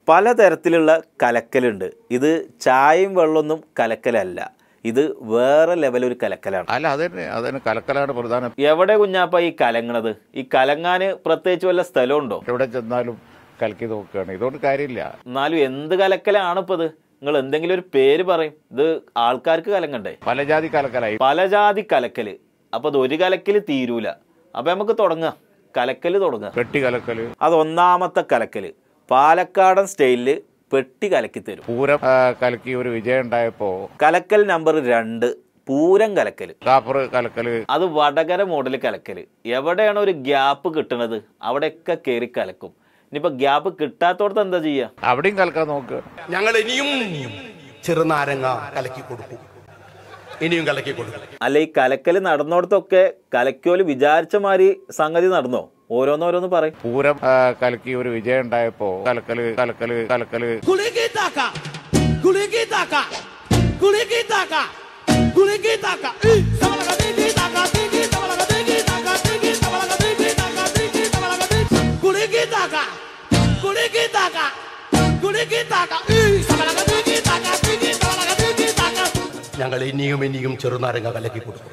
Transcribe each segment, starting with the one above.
പലതരത്തിലുള്ള കലക്കലുണ്ട് ഇത് ചായയും വെള്ളമൊന്നും കലക്കലല്ല ഇത് വേറെ ലെവലൊരു കലക്കലാണ് അല്ല അതന്നെ അതന്നെ കലക്കലാണ് പ്രധാനം എവിടെ കുഞ്ഞാപ്പ ഈ കലങ്ങണത് ഈ കലങ്ങാന് പ്രത്യേകിച്ച് വല്ല സ്ഥലമുണ്ടോ എവിടെ ചെന്നാലും കലക്കി നോക്കുകയാണ് ഇതുകൊണ്ട് കാര്യമില്ല എന്നാലും എന്ത് കലക്കലാണ് ഇപ്പൊ ഇത് നിങ്ങൾ എന്തെങ്കിലും ഒരു പേര് പറയും ഇത് ആൾക്കാർക്ക് കലങ്ങണ്ടേ പല ജാതി കലക്കലായി പലജാതി കലക്കല് അപ്പൊ ഇത് ഒരു കലക്കല് തീരൂല അപ്പൊ നമുക്ക് തുടങ്ങാം കലക്കല് തുടങ്ങാം പെട്ടി കലക്കല് അത് ഒന്നാമത്തെ കലക്കല് പാലക്കാടൻ സ്റ്റൈലില് പെട്ടി കലക്കി തരും പൂരം ആ, കലക്കി ഒരു വിജയം ഉണ്ടായപ്പോ കലക്കൽ നമ്പർ രണ്ട് പൂരം കലക്കല് കാപ്പർ കലക്കല് അത് വടകര മോഡൽ കലക്കല് എവിടെയാണ് ഒരു ഗ്യാപ്പ് കിട്ടണത് അവിടെയൊക്കെ കയറി കലക്കും ഇനിയിപ്പോ ഗ്യാപ്പ് കിട്ടാത്തോടത്ത് എന്താ ചെയ്യാ അവിടെയും കലക്കാൻ നോക്കുക ഞങ്ങൾ ഇനിയും ചെറുനാരങ്ങ കലക്കി കൊടുക്കും ഇനിയും കലക്കി കൊടുക്കും അല്ല ഈ കലക്കല് നടന്നോടത്തൊക്കെ കലക്കോല് വിചാരിച്ച മാതിരി സംഗതി നടന്നോ ഓരോന്നോരോന്ന് പറയും പൂരം ആ, കലക്കി ഒരു വിജയം ഉണ്ടായപ്പോ കലക്കല് കലക്കല് കലക്കല് Kulikitaka, kulikitaka, kulikitaka, kulikitaka. Sabalaga digi taka, digi sabalaga digi taka, digi sabalaga digi taka, digi sabalaga digi. Kulikitaka, kulikitaka, kulikitaka. Sabalaga digi taka, digi sabalaga digi taka. ഞങ്ങൾ ഇനിയും ഇനിയും ചെറുനാരങ്ങ കലക്കി കൊടുക്കും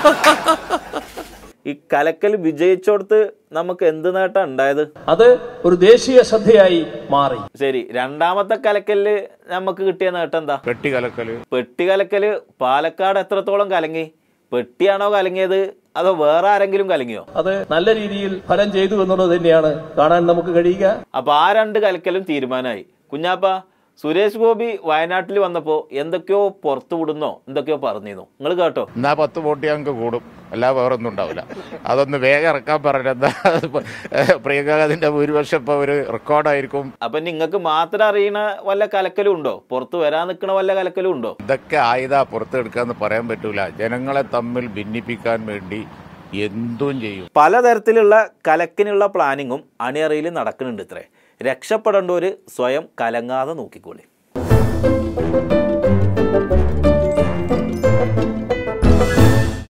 ഈ കലക്കൽ വിജയിച്ചോടത്ത് നമുക്ക് എന്ത് നേട്ടം ഉണ്ടായത് അത് ഒരു ദേശീയ ശ്രദ്ധയായി മാറി ശരി രണ്ടാമത്തെ കലക്കലില് നമുക്ക് കിട്ടിയ നേട്ടം എന്താ പെട്ടി കലക്കല് പെട്ടി കലക്കല് പാലക്കാട് എത്രത്തോളം കലങ്ങി പെട്ടിയാണോ കലങ്ങിയത് അതോ വേറെ ആരെങ്കിലും കലങ്ങിയോ അത് നല്ല രീതിയിൽ ഫലം ചെയ്തു എന്നുള്ളത് തന്നെയാണ് കാണാൻ നമുക്ക് കഴിയുക അപ്പൊ ആ രണ്ട് കലക്കലും തീരുമാനമായി കുഞ്ഞാപ്പ സുരേഷ് ഗോപി വയനാട്ടിൽ വന്നപ്പോ എന്തൊക്കെയോ പുറത്തു വിടുന്നോ എന്തൊക്കെയോ പറഞ്ഞിരുന്നു നിങ്ങൾ കേട്ടോ എന്നാ പത്ത് വോട്ട് ഞങ്ങൾക്ക് കൂടും അല്ലാതെ വേറൊന്നും ഉണ്ടാവില്ല അതൊന്ന് വേഗം ഇറക്കാൻ പറഞ്ഞെന്താ പ്രിയങ്കാതിന്റെ ഭൂരിപക്ഷം ഇപ്പൊ ഒരു റെക്കോർഡായിരിക്കും അപ്പൊ നിങ്ങൾക്ക് മാത്രം അറിയണ വല്ല കലക്കലും ഉണ്ടോ പുറത്ത് വരാൻ നിൽക്കണ വല്ല കലക്കലും ഉണ്ടോ ഇതൊക്കെ ആയുധ പുറത്തെടുക്കാന്ന് പറയാൻ പറ്റൂല ജനങ്ങളെ തമ്മിൽ ഭിന്നിപ്പിക്കാൻ വേണ്ടി എന്തും ചെയ്യും പലതരത്തിലുള്ള കലക്കിനുള്ള പ്ലാനിങ്ങും അണിയറയിൽ നടക്കുന്നുണ്ട് ഇത്രേ രക്ഷപ്പെടേണ്ടവര് സ്വയം കലങ്ങാതെ നോക്കിക്കോളി